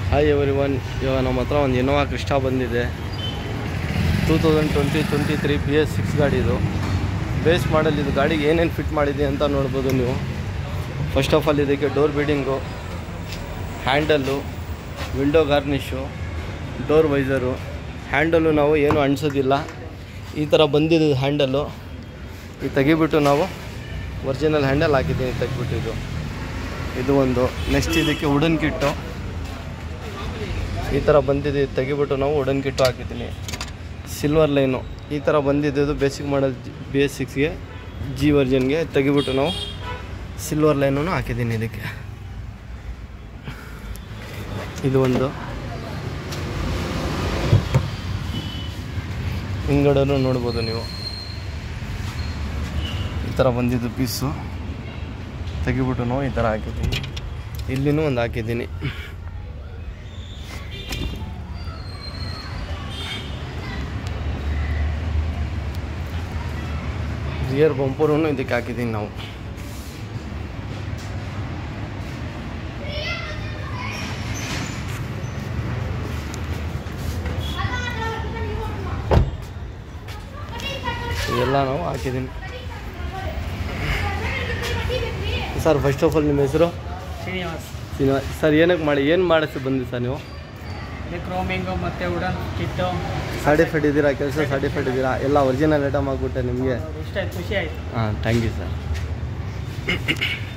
hi every one ಇವಾಗ ನಮ್ಮ ಹತ್ರ ಒಂದು ಇನೋವಾ ಕ್ರಿಸ್ಟಾ ಬಂದಿದೆ two thousand twenty twenty three P S six ಗಾಡಿ ಇದು ಬೇಸ್ ಮಾಡಲ್ ಇದು ಗಾಡಿಗೆ ಏನೇನು ಫಿಟ್ ಮಾಡಿದೆ ಅಂತ ನೋಡ್ಬೋದು ನೀವು ಫಸ್ಟ್ ಆಫ್ ಆಲ್ ಇದಕ್ಕೆ door beading handle window garnish door visor handle ನಾವು ಏನು ಅಣಿಸೋದಿಲ್ಲ ಈ ಥರ ಬಂದಿದ್ದು ಹ್ಯಾಂಡಲ್ಲು ಇದು ತೆಗಿಬಿಟ್ಟು ನಾವು ಒರಿಜಿನಲ್ ಹ್ಯಾಂಡಲ್ ಹಾಕಿದ್ದೀನಿ ತೆಗಿಬಿಟ್ಟು ಇದು ಇದು ಒಂದು ನೆಕ್ಸ್ಟ್ ಇದಕ್ಕೆ ವುಡನ್ ಕಿಟ್ಟು ಈ ಥರ ಬಂದಿದೆ ಇದು ತೆಗಿಬಿಟ್ಟು ನಾವು ವುಡನ್ ಕಿಟ್ಟು ಹಾಕಿದ್ದೀನಿ ಸಿಲ್ವರ್ ಲೈನು ಈ ಥರ ಬಂದಿದ್ದು ಬೇಸಿಕ್ ಮಾಡಲ್ ಬಿ ಎಸ್ ಸಿಕ್ಸ್ಗೆ ಜಿ ವರ್ಜನ್ಗೆ ತೆಗಿಬಿಟ್ಟು ನಾವು ಸಿಲ್ವರ್ ಲೈನನ್ನು ಹಾಕಿದ್ದೀನಿ ಇದಕ್ಕೆ ಇದು ಒಂದು ಹಿಂಗಡನು ನೋಡ್ಬೋದು ನೀವು ಈ ಥರ ಬಂದಿದ್ದು ಪೀಸು ತೆಗಿಬಿಟ್ಟು ನಾವು ಈ ಥರ ಹಾಕಿದ್ದೀನಿ ಇಲ್ಲಿನೂ ಒಂದು ಹಾಕಿದ್ದೀನಿ ರಿಯರ್ ಬಂಪರೂ ಇದಕ್ಕೆ ಹಾಕಿದ್ದೀನಿ ನಾವು ಇದೆಲ್ಲ ನಾವು ಹಾಕಿದ್ದೀನಿ ಸರ್ ಫಸ್ಟ್ ಆಫ್ ಆಲ್ ನಿಮ್ಮ ಹೆಸರು ಶ್ರೀನಿವಾಸ್ ಸಿನಿಮಾ ಸರ್ ಏನಕ್ಕೆ ಮಾಡಿ ಏನು ಮಾಡಿಸಿ ಬಂದ್ರಿ ಸರ್ ನೀವು ಇದು ಕ್ರೋಮಿಂಗು ಮತ್ತು ವುಡನ್ ಕಿಟ್ಟು ಸರ್ಟಿಫೈಡ್ ಇದ್ದೀರಾ ಕೆಲಸ ಸರ್ಟಿಫೈಡ್ ಇದ್ದೀರಾ ಎಲ್ಲ ಒರಿಜಿನಲ್ ಐಟಮ್ ಆಗಿಬಿಟ್ಟೆ ನಿಮಗೆ ಇಷ್ಟ ಆಯ್ತು ಖುಷಿ ಆಯಿತು ಹಾಂ ಥ್ಯಾಂಕ್ ಯು ಸರ್